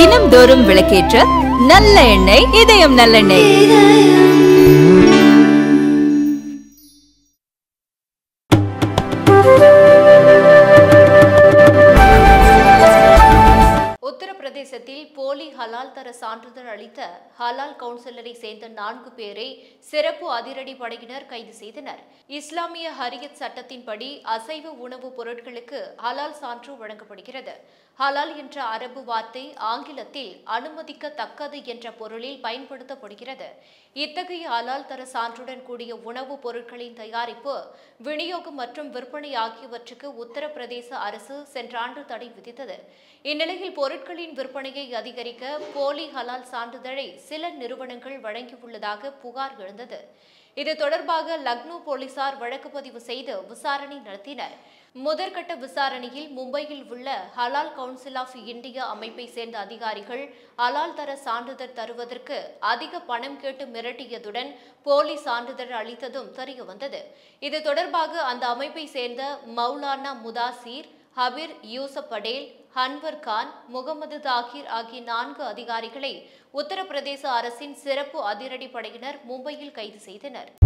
தினம்தோறும் விளக்கேற்ற நல்ல எண்ணெய் இதயம் நல்லெண்ணெய் உத்தரப்பிரதேசத்தில் போலி ஹலால் தர சான்றிதழ் அளித்த ஹலால் கவுன்சிலரை சேர்ந்த நான்கு பேரை சிறப்பு அதிரடி படையினர் கைது செய்தனர் இஸ்லாமிய ஹரியத் சட்டத்தின்படி அசைவ உணவுப் பொருட்களுக்கு ஹலால் சான்று வழங்கப்படுகிறது ஹலால் என்ற அரபு வார்த்தை ஆங்கிலத்தில் அனுமதிக்கத்தக்கது என்ற பொருளில் பயன்படுத்தப்படுகிறது இத்தகைய ஹலால் தர சான்றுடன் கூடிய உணவுப் பொருட்களின் தயாரிப்பு விநியோகம் மற்றும் விற்பனை ஆகியவற்றுக்கு உத்தரப்பிரதேச அரசு சென்ற ஆண்டு தடை விதித்தது இந்நிலையில் பொருட்களின் விற்பனையை அதிகரிக்க போலி ஹலால் சான்றிதழை சில நிறுவனங்கள் வழங்கியுள்ளதாக புகார் எழுந்தது இது தொடர்பாக லக்னோ போலீசார் வழக்கு பதிவு செய்து விசாரணை நடத்தினர் முதற்கட்ட விசாரணையில் மும்பையில் உள்ள ஹலால் கவுன்சில் ஆஃப் இந்தியா அமைப்பை சேர்ந்த அதிகாரிகள் ஹலால் தர சான்றிதழ் தருவதற்கு அதிக பணம் கேட்டு மிரட்டியதுடன் போலி சான்றிதழ் அளித்ததும் தெரியவந்தது இது தொடர்பாக அந்த அமைப்பை சேர்ந்த மௌலானா முதாசீர் ஹபீர் யூசப் படேல் ஹன்வர் கான் முகமது தாகிர் ஆகிய நான்கு அதிகாரிகளை உத்தரப்பிரதேச அரசின் சிறப்பு அதிரடி படையினர் மும்பையில் கைது செய்தனர்